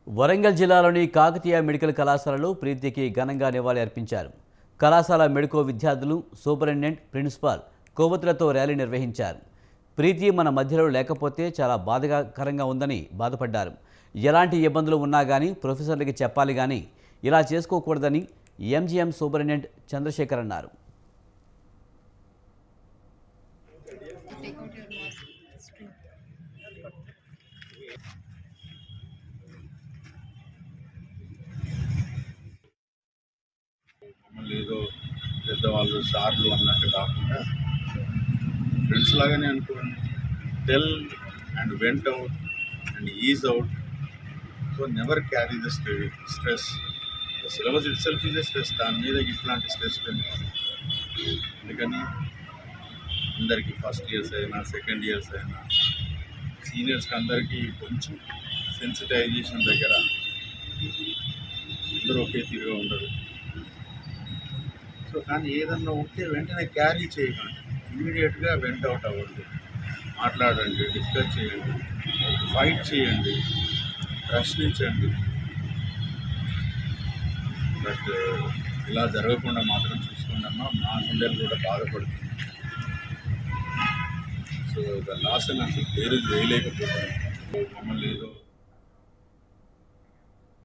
వరంగల్ జిల్లాలోని కాకతీయ మెడికల్ కళాశాలలో ప్రీతికి ఘనంగా నివాళి అర్పించారు కళాశాల మెడికో విద్యార్థులు సూపరింటెండెంట్ ప్రిన్సిపాల్ కొవ్వొత్తులతో ర్యాలీ నిర్వహించారు ప్రీతి మన మధ్యలో లేకపోతే చాలా బాధాకరంగా ఉందని బాధపడ్డారు ఎలాంటి ఇబ్బందులు ఉన్నా కానీ ప్రొఫెసర్లకి చెప్పాలి కానీ ఇలా చేసుకోకూడదని ఎంజీఎం సూపరింటెండెంట్ చంద్రశేఖర్ అన్నారు take out your mask string. మమ్మల్ని ఏదో పెద్దవాళ్ళు సార్లు అన్నట్టు కాకుండా ఫ్రెండ్స్ లాగానే అనుకోండి tell and went out and is out so never carry the stress the syllabus itself is stress దాని మీద ఇట్లాంటి స్ట్రెస్ అందుకని అందరికీ ఫస్ట్ ఇయర్స్ అయినా సెకండ్ ఇయర్స్ అయినా సీనియర్స్కి అందరికీ కొంచెం సెన్సిటైజేషన్ దగ్గర అందరూ ఒకే తీరుగా ఉండరు సో కానీ ఏదన్నా ఉంటే వెంటనే క్యారీ చేయకండి ఇమీడియట్గా వెంట అవుట్ అవ్వండి మాట్లాడండి డిస్కస్ చేయండి ఫైట్ చేయండి ప్రశ్నించండి బట్ ఇలా జరగకుండా మాత్రం చూసుకుందమ్మా మా గుండెలు కూడా బాధపడుతుంది సో ద లాస్ అని అసలు పేరు వేయలేకపోతున్నాం మమ్మల్ని ఏదో